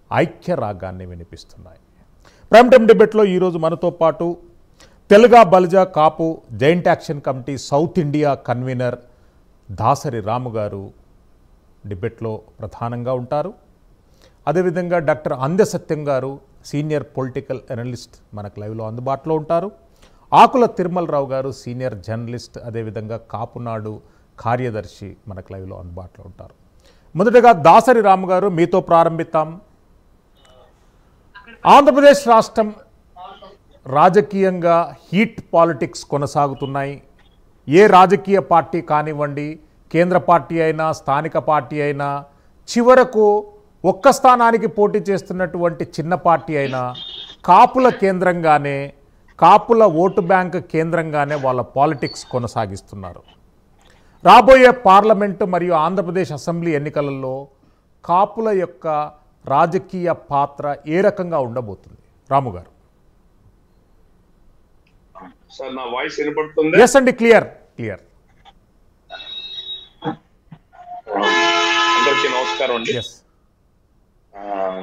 ఐక్య రాగాన్ని వినిపిస్తున్నాయి prime time డిబేట్లో ఈరోజు మనతో పాటు Telaga Balija Kapu joint action committee south India convener Dasari Ramu గారు డిబేట్లో ప్రధానంగా ఉంటారు అదేవిధంగా డాక్టర్ అందె సత్యం గారు సీనియర్ పొలిటికల్ అనలిస్ట్ మనకు లైవ్లో అందుబాటులో ఉంటారు ఆకుల తిరుమలరావు గారు సీనియర్ జర్నలిస్ట్ అదేవిధంగా కాపునాడు కార్యదర్శి మనకు లైవ్లో అందుబాటులో ఉంటారు మొదటగా దాసరి రాము గారు మీతో ప్రారంభిద్దాం ఆంధ్రప్రదేశ్ రాష్ట్రం రాజకీయంగా హీట్ పాలిటిక్స్ కొనసాగుతున్నాయి ఏ రాజకీయ పార్టీ కానివ్వండి కేంద్ర పార్టీ అయినా స్థానిక పార్టీ అయినా చివరకు ఒక్క స్థానానికి పోటీ చేస్తున్నటువంటి చిన్న పార్టీ అయినా కాపుల కేంద్రంగానే కాపుల ఓటు బ్యాంక్ కేంద్రంగానే వాళ్ళ పాలిటిక్స్ కొనసాగిస్తున్నారు రాబోయే పార్లమెంటు మరియు ఆంధ్రప్రదేశ్ అసెంబ్లీ ఎన్నికలలో కాపుల యొక్క రాజకీయ పాత్ర ఏ రకంగా ఉండబోతుంది రాము గారు సార్ నా వాయిస్ వినపడుతుంది ఎస్ అండి క్లియర్ క్లియర్ అందరికీ నమస్కారం అండి ఎస్ ఆ,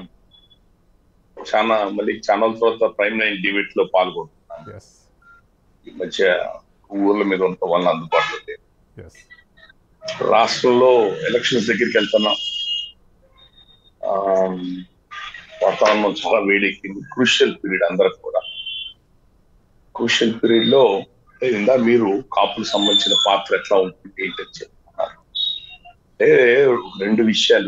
చాలా మళ్ళీ ఛానల్ తర్వాత ప్రైమ్ నైన్ డిబేట్ లో పాల్గొంటున్నాను ఎస్ ఈ మధ్య ఊర్ల మీద ఉండటం వల్ల అందుబాటులో లేదు ఎస్ రాష్ట్రంలో ఎలక్షన్స్ దగ్గరికి వెళ్తున్నాం ఆ, వాతావరణం చాలా వేడెక్కింది క్రూషియల్ పీరియడ్ అందరికి కూడా క్రూషియల్ పీరియడ్ లో అంటే ఇందా మీరు కాపులకు సంబంధించిన పాత్ర ఎట్లా ఉంటుంది ఏంటని చెప్తున్నారు అంటే రెండు విషయాలు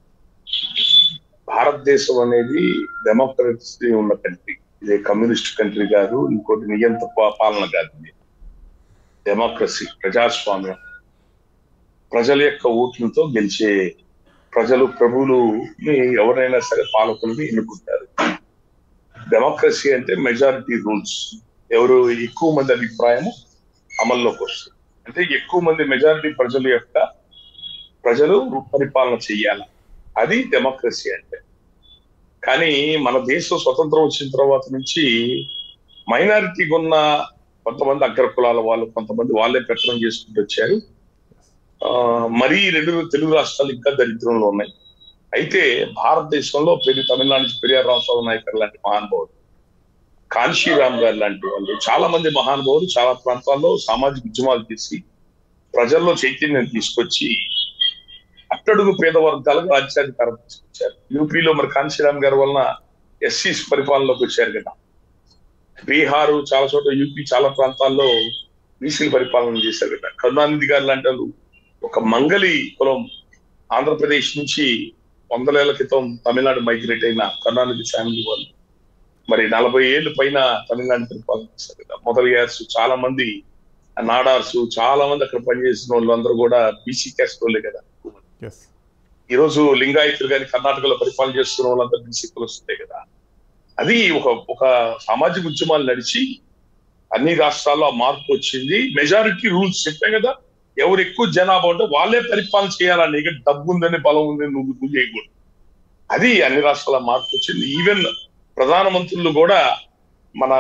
భారతదేశం అనేది డెమోక్రసీ ఉన్న కంట్రీ ఇది కమ్యూనిస్ట్ కంట్రీ కాదు ఇంకోటి నియంత్ర పా- పాలన కాదు ఇది డెమోక్రసీ ప్రజాస్వామ్యం ప్రజల యొక్క ఓట్లతో గెలిచే ప్రజలు ప్రభువులు ఎవరైనా సరే పాలకుల్ని ఎన్నుకుంటారు డెమోక్రసీ అంటే మెజారిటీ రూల్స్ ఎవరు ఎక్కువ మంది అభిప్రాయం అమల్లోకి వస్తుంది అంటే ఎక్కువ మంది మెజారిటీ ప్రజల యొక్క ప్రజలు పరిపాలన చెయ్యాలి అది డెమోక్రసీ అంటే కానీ మన దేశం స్వతంత్రం వచ్చిన తర్వాత నుంచి మైనారిటీగా ఉన్న కొంతమంది అగ్ర కులాల వాళ్ళు కొంతమంది వాళ్ళే పెత్తనం చేసుకుంటూ వచ్చారు ఆ, మరీ రెండు తెలుగు రాష్ట్రాలు ఇంకా దరిద్రంలో ఉన్నాయి అయితే భారతదేశంలో పెరి తమిళనాడు నుంచి పెరియార్ రామస్వామి నాయకర్ లాంటి మహానుభావులు కాన్షీరామ్ గారు లాంటి వాళ్ళు చాలా మంది మహానుభావులు చాలా ప్రాంతాల్లో సామాజిక ఉద్యమాలు చేసి ప్రజల్లో చైతన్యం తీసుకొచ్చి అట్టడుగు పేద వర్గాలకు రాజ్యాధికారం తీసుకొచ్చారు యూపీలో మరి కాన్షీరామ్ గారి వలన ఎస్సీస్ పరిపాలనలోకి వచ్చారు కదా బీహారు చాలా చోట్ల యూపీ చాలా ప్రాంతాల్లో బీసీలు పరిపాలన చేశారు కదా కరుణానిధి గారు లాంటి వాళ్ళు ఒక మంగళి కులం ఆంధ్రప్రదేశ్ నుంచి వందలేళ్ల క్రితం తమిళనాడు మైగ్రేట్ అయిన కరుణానిధి ఫ్యామిలీ వాళ్ళు మరి నలభై ఏళ్ళు పైన తమిళనాడు పరిపాలన చేశారు కదా మొదలయ్యార్స్ చాలా మంది నాడార్స్ చాలా మంది అక్కడ పనిచేసిన వాళ్ళందరూ కూడా బీసీ క్యాస్ట్ వాళ్ళే కదా ఎస్ ఈ రోజు లింగాయతులు కానీ కర్ణాటకలో పరిపాలన చేస్తున్న వాళ్ళంతా బీసీ కులస్తుంటాయి కదా అది ఒక ఒక సామాజిక ఉద్యమాలు నడిచి అన్ని రాష్ట్రాల్లో ఆ మార్పు వచ్చింది మెజారిటీ రూల్స్ చెప్పాం కదా ఎవరు ఎక్కువ జనాభా ఉంటే వాళ్ళే పరిపాలన చేయాలని ఇక డబ్బు ఉందని బలం ఉందని నువ్వు నువ్వు చేయకూడదు అది అన్ని రాష్ట్రాల మార్పు వచ్చింది ఈవెన్ ప్రధానమంత్రులు కూడా మన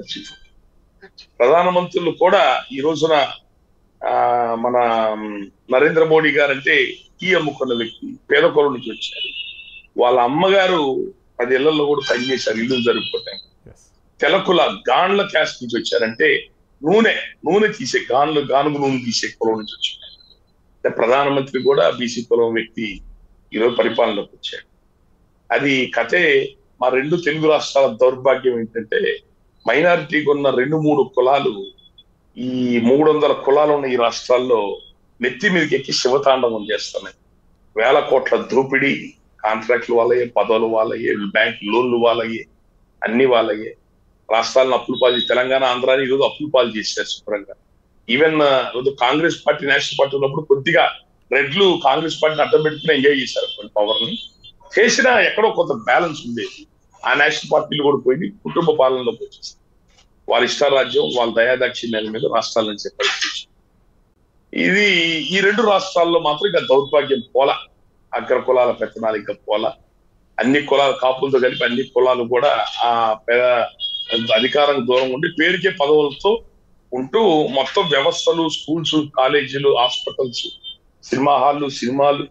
ప్రధానమంత్రులు కూడా ఈ రోజున ఆ, మన మ్, నరేంద్ర మోడీ గారు అంటే టీ అమ్ముకున్న వ్యక్తి పేద కులం నుంచి వచ్చారు వాళ్ళ అమ్మగారు పది ఇళ్లలో కూడా పనిచేశారు ఇల్లు జరుపుకోవటానికి ఎస్ తెలకుల గాన్ల క్యాస్ట్ నుంచి వచ్చారంటే నూనె నూనె తీసే గాన్లు గానుగు నూనె తీసే కులం నుంచి వచ్చారు అంటే ప్రధానమంత్రి కూడా బీసీ కులం వ్యక్తి ఈరోజు పరిపాలనలోకి వచ్చాడు అది కథే మా రెండు తెలుగు రాష్ట్రాల దౌర్భాగ్యం ఏంటంటే మైనారిటీగా ఉన్న రెండు మూడు కులాలు ఈ మూడు వందల కులాలు ఉన్న ఈ రాష్ట్రాల్లో నెత్తి మీదకి ఎక్కి శివతాండవం చేస్తున్నాయి వేల కోట్ల దోపిడీ కాంట్రాక్ట్లు వాళ్ళయే పదవులు వాళ్ళయే బ్యాంక్ లోన్లు వాళ్ళయే అన్ని వాళ్ళయే రాష్ట్రాలను అప్పులు పాలు చేసి- తెలంగాణ ఆంధ్రాని ఈరోజు అప్పులు పాలు చేశారు శుభ్రంగా ఈవెన్ రోజు కాంగ్రెస్ పార్టీ నేషనల్ పార్టీ ఉన్నప్పుడు కొద్దిగా రెడ్లు కాంగ్రెస్ పార్టీని అడ్డం పెట్టుకుని ఎంజాయ్ చేశారు కొన్ని పవర్ ని చేసినా ఎక్కడో కొంత బ్యాలెన్స్ ఉండేది ఆ నేషనల్ పార్టీలు కూడా పోయి కుటుంబ పాలనలోకి వచ్చేసి వాళ్ళ ఇష్టారాజ్యం వాళ్ళ దయాదాక్షిణ్యాల మీద రాష్ట్రాల నుంచి పరిస్థితి వచ్చింది. ఇది ఈ రెండు రాష్ట్రాల్లో మాత్రం ఇక దౌర్భాగ్యం పోల అగ్ర కులాల పెత్తనాలు ఇంకా పోల అన్ని కులాల కాపులతో కలిపి అన్ని కులాలు కూడా ఆ పేద అధికారం దూరం ఉండి పేరుకే పదవులతో ఉంటూ మొత్తం వ్యవస్థలు స్కూల్స్ కాలేజీలు హాస్పిటల్స్ సినిమా హాళ్ళు సినిమాలు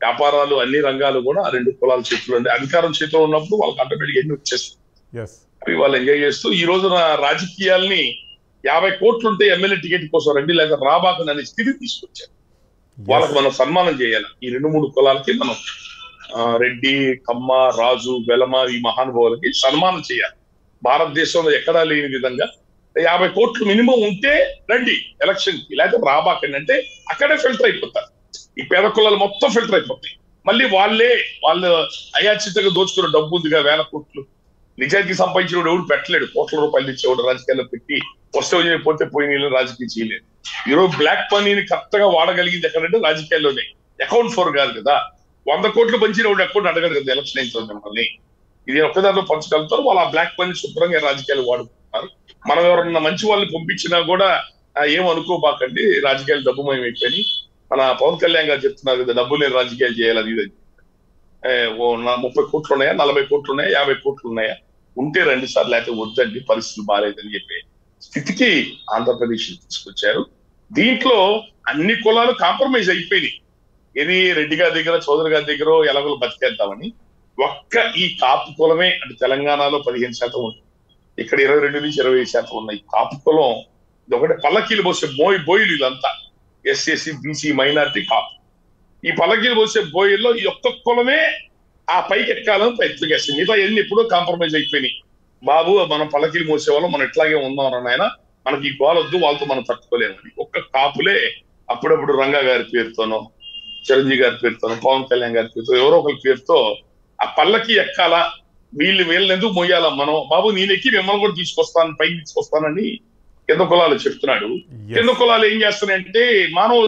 వ్యాపారాలు అన్ని రంగాలు కూడా ఆ రెండు కులాల చేతిలో ఉంది అధికారం చేతిలో ఉన్నప్పుడు వాళ్ళకి ఆటోమేటిక్ ఎన్ని వచ్చేస్తాయి ఎస్ అవి వాళ్ళు ఎంజాయ్ చేస్తూ ఈ రోజున రాజకీయాల్ని యాభై కోట్లు ఉంటే ఎమ్మెల్యే టికెట్ కోసం రండి లేక రాబాకని అనే స్థితి తీసుకొచ్చారు వాళ్ళకి మనం సన్మానం చేయాలి ఈ రెండు మూడు కులాలకి మనం ఆ, రెడ్డి కమ్మ రాజు వెలమ ఈ మహానుభావులకి సన్మానం చేయాలి భారతదేశంలో ఎక్కడా లేని విధంగా యాభై కోట్లు మినిమం ఉంటే రండి ఎలక్షన్ కి లేకపోతే రాబాకండి అంటే అక్కడే ఫిల్టర్ అయిపోతారు ఈ పేద కులాలు మొత్తం ఫిల్టర్ అయిపోతాయి మళ్ళీ వాళ్ళే వాళ్ళు అయాచితంగా దోచుకున్న డబ్బు ఉందిగా వేల కోట్లు నిజాయితీ సంపాదించిన ఎవడు పెట్టలేడు కోట్ల రూపాయలు ఇచ్చేవాడు రాజకీయాల్లో పెట్టి వస్తే వచ్చి పోతే పోయిన వీళ్ళు రాజకీయం చేయలేదు ఈరోజు బ్లాక్ మనీని కరెక్ట్ గా వాడగలిగింది ఎక్కడంటే రాజకీయాల్లోనే అకౌంట్ ఫోర్ కాదు కదా వంద కోట్లు పంచిన వాడు అకౌంట్ అడగడు కదా ఎలక్షన్ అయిన మిమ్మల్ని ఇది ఒక్కదాంట్లో పంచగలుగుతారు వాళ్ళు ఆ బ్లాక్ మనీ శుభ్రంగా రాజకీయాలు వాడుకుంటున్నారు మనం ఎవరన్నా మంచి వాళ్ళని పంపించినా కూడా ఆ, ఏం అనుకోబాకండి రాజకీయాలు డబ్బుమయం అయిపోయి మన పవన్ కళ్యాణ్ గారు చెప్తున్నారు కదా డబ్బు లేని రాజకీయాలు చేయాలి అది ఇది అని. ఏ, ఓ నా- ముప్పై కోట్లు ఉన్నాయా నలభై కోట్లు ఉన్నాయా యాభై కోట్లు ఉన్నాయా ఉంటే రండి సార్ లేకపోతే వద్దండి పరిస్థితులు బాగాలేదని చెప్పి స్థితికి ఆంధ్రప్రదేశ్ తీసుకొచ్చారు దీంట్లో అన్ని కులాలు కాంప్రమైజ్ అయిపోయినాయి ఇది రెడ్డి గారి దగ్గర చౌదరి గారి దగ్గర ఎలాగో బతికేద్దామని ఒక్క ఈ కాపు కులమే అంటే తెలంగాణలో పదిహేను శాతం ఉంది ఇక్కడ ఇరవై రెండు నుంచి ఇరవై ఐదు శాతం ఉన్నాయి కాపు కులం ఇది ఒకటి పల్లకీలు పోసే బోయి బోయిలు వీళ్ళంతా ఎస్ఎస్సి బీసీ మైనార్టీ కాపు ఈ పల్లకీలు పోసే బోయిల్లో ఈ ఒక్క కులమే ఆ పైకి ఎక్కాలని ప్రయత్నం చేస్తుంది మిగతా ఎన్ని ఎప్పుడో కాంప్రమైజ్ అయిపోయినాయి బాబు మనం పల్లకీలు మోసేవాళ్ళం మనం ఇట్లాగే ఉందాం రా నాయన మనకి ఈ గోల వద్దు వాళ్ళతో మనం తట్టుకోలేమని ఒక్క కాపులే అప్పుడప్పుడు రంగా గారి పేరుతోనో చిరంజీవి గారి పేరుతోనో పవన్ కళ్యాణ్ గారి పేరుతో ఎవరో ఒకరి పేరుతో ఆ పల్లకి ఎక్కాలా వీళ్ళు వీళ్ళని ఎందుకు మొయ్యాలా మనం బాబు నేను ఎక్కి మిమ్మల్ని కూడా తీసుకొస్తాను పైకి తీసుకొస్తానని కింద కులాలు చెప్తున్నాడు కింద కులాలు ఏం చేస్తున్నాయంటే మానవ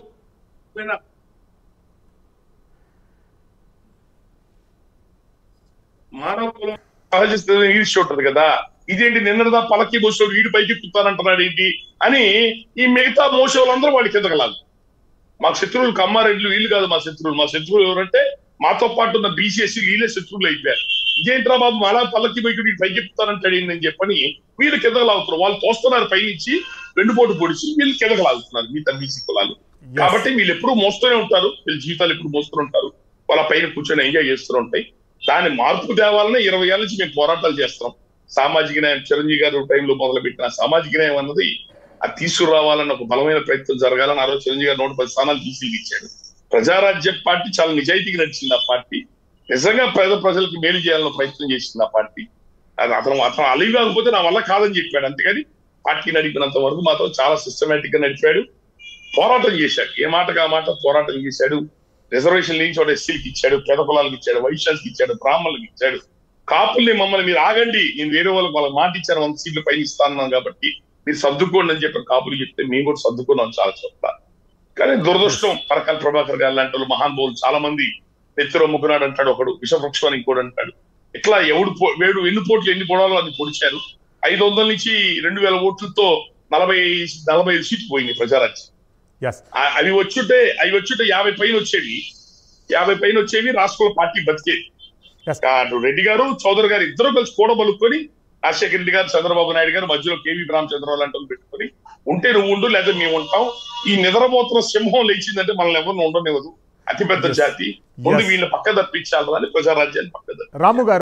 మానవ కులం సహజ స్థితిలో ఈడ్చి ఉంటుంది కదా ఇదేంటి నిన్నదా పలకి మోసోడు వీడి పైకి ఎక్కుతానంటున్నాడు ఏంటి అని ఈ మిగతా మోసోళ్ళందరూ వాడి కిందకి లాగు మా శత్రువులు కమ్మారెడ్లు వీళ్ళు కాదు మా శత్రువులు మా శత్రువులు ఎవరంటే మాతో పాటు ఉన్న బీసీఎస్సీ వీళ్ళే శత్రువులు అయిపోయారు ఇదేంట్రా బాబు మళ్ళా పల్లకి పైకి వీడు పైకి ఎక్కుతానంటాడు ఏంటి అని చెప్పని వీళ్ళు కిందకి లాగుతున్నారు వాళ్ళు తోస్తున్నారు పైనుంచి వెండుపోటు పొడిచి వీళ్ళు కిందకి లాగుతున్నారు మిగతా బీసీ కులాలు కాబట్టి వీళ్ళు ఎప్పుడు మోస్తూనే ఉంటారు వీళ్ళ జీవితాలు ఎప్పుడు మోస్తూనే ఉంటారు వాళ్ళ పైన కూర్చొని ఎంజాయ్ చేస్తూ ఉంటాయి దాని మార్పు తేవాలని ఇరవై ఏళ్ళ నుంచి మేము పోరాటాలు చేస్తున్నాం సామాజిక న్యాయం చిరంజీవి గారు టైంలో మొదలు పెట్టిన సామాజిక న్యాయం అన్నది అది తీసుకురావాలని ఒక బలమైన ప్రయత్నం జరగాలని ఆ రోజు చిరంజీవి గారు నూట పది స్థానాలు తీసి ఇచ్చాడు ప్రజారాజ్యం పార్టీ చాలా నిజాయితీగా నడిచింది ఆ పార్టీ నిజంగా పేద ప్రజలకు మేలు చేయాలని ప్రయత్నం చేసింది ఆ పార్టీ అది అతను అతను అలివి కాకపోతే నా వల్ల కాదని చెప్పాడు అంతేగాని పార్టీ నడిపినంత వరకు మాత్రం చాలా సిస్టమేటిక్ గా నడిపాడు పోరాటం చేశాడు ఏ మాటగా ఆ మాట పోరాటం చేశాడు రిజర్వేషన్ నుంచి వాడు ఎస్సీలకి ఇచ్చాడు పేద కులాలకు ఇచ్చాడు వైశ్యాలకి ఇచ్చాడు బ్రాహ్మణులకు ఇచ్చాడు కాపుల్ని మమ్మల్ని మీరు ఆగండి నేను వేరే వాళ్ళకి వాళ్ళకి మాట ఇచ్చాను వంద సీట్లు పైన ఇస్తాను కాబట్టి మీరు సర్దుకోండి అని చెప్పి కాపులు చెప్తే మేము కూడా సర్దుకున్నాం చాలా చోట్ల కానీ దురదృష్టం పరకాల ప్రభాకర్ గారు లాంటి వాళ్ళు మహానుభావులు చాలా మంది నెత్తిరో ముగ్గునాడు అంటాడు ఒకడు విషవృక్షం అని ఇంకోటి అంటాడు ఇట్లా ఎవడు పో- వేడు ఎన్ని పోట్లు ఎన్ని పొడాలో అది పొడిచారు ఐదు వందల నుంచి రెండు వేల ఓట్లతో నలభై నలభై ఐదు సీట్లు పోయింది ప్రజారాజ్యం ఎస్ ఆ- అవి వచ్చుంటే అవి వచ్చుంటే యాభై పైన వచ్చేవి యాభై పైన వచ్చేవి రాష్ట్రంలో పార్టీ బతికేది Yes. కాదు రెడ్డి గారు చౌదరి గారు ఇద్దరు కలిసి కూడబలుకొని రాజశేఖర రెడ్డి గారు చంద్రబాబు నాయుడు గారు మధ్యలో కేవీ రామచంద్రరావు లాంటి వాళ్ళు పెట్టుకొని ఉంటే నువ్వు ఉండు లేదా మేము ఉంటాం ఈ నిద్రపోతున్న సింహం లేచిందంటే మనల్ని ఎవరిని ఉండనివ్వదు అతిపెద్ద Yes. జాతి ముందు Yes. వీళ్ళ పక్క తప్పించాలని ప్రజారాజ్యాన్ని పక్క తప్పి రాము గారు